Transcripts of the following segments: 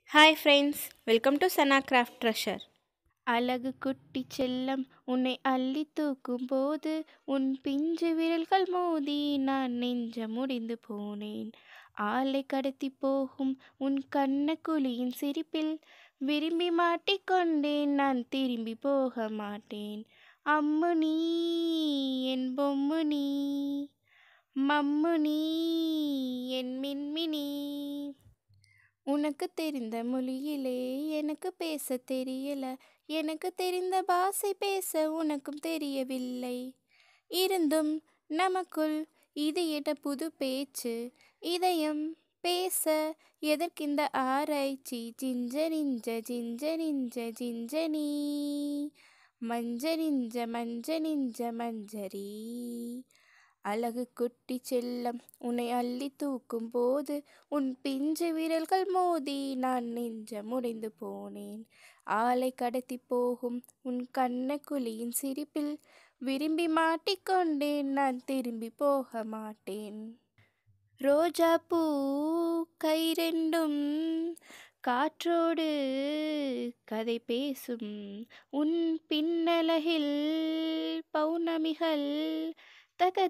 hi friends welcome to Sana craft treasure அழகு குட்டி செல்லம் உன்னை அள்ளி தூக்கும் போது உன் பிஞ்சு விரல்கள் மோதி நான் நெஞ்ச முடிந்து போனேன் ஆளை கடத்தி போகும் உன் கண்ணக்குழியின் சிரிப்பில் விரும்பி மாட்டிக்கொண்டேன் நான் திரும்பி போக மாட்டேன் அம்மு நீ என் பொம்மு நீ மம்மு நீ என் மின்மினி உனக்கு தெரிந்த மொழியிலே எனக்கு பேச தெரியல எனக்கு தெரிந்த பாஷை பேச உனக்கும் தெரியவில்லை இருந்தும் நமக்குள் இது எட புது பேச்சு இதயம் பேச எதற்கிந்த ஆராய்ச்சி ஜிஞ்சனிஞ்ச ஜிஞ்சனிஞ்ச ஜிஞ்சனி மஞ்சனிஞ்ச மஞ்சனிஞ்ச மஞ்சரி அழகு குட்டி செல்லம் உன்னை அள்ளி தூக்கும் போது உன் பிஞ்சு விரல்கள் மோதி நான் நெஞ்ச முடிந்து போனேன் ஆளை கடத்தி போகும் உன் கண்ணக்குழியின் சிரிப்பில் விரும்பி மாட்டிக்கொண்டேன் நான் திரும்பி போக மாட்டேன் ரோஜா பூ கை ரெண்டும் காற்றோடு கதை பேசும் உன் பின்னலகில் பௌர்ணமிகள் தக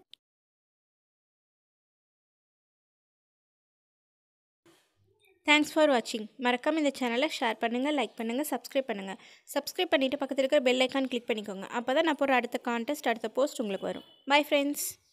தேங்க்ஸ் ஃபார் வாட்சிங் மறக்காமல் இந்த சேனலை ஷேர் பண்ணுங்கள் லைக் பண்ணுங்கள் சப்ஸ்கிரைப் பண்ணுங்கள் சப்ஸ்கிரைப் பண்ணிவிட்டு பக்கத்தில் இருக்கிற பெல் ஐக்கான் கிளிக் பண்ணிக்கோங்க அப்போ தான் நான் போகிற அடுத்த கான்டெஸ்ட் அடுத்த போஸ்ட் உங்களுக்கு வரும் பை ஃப்ரெண்ட்ஸ்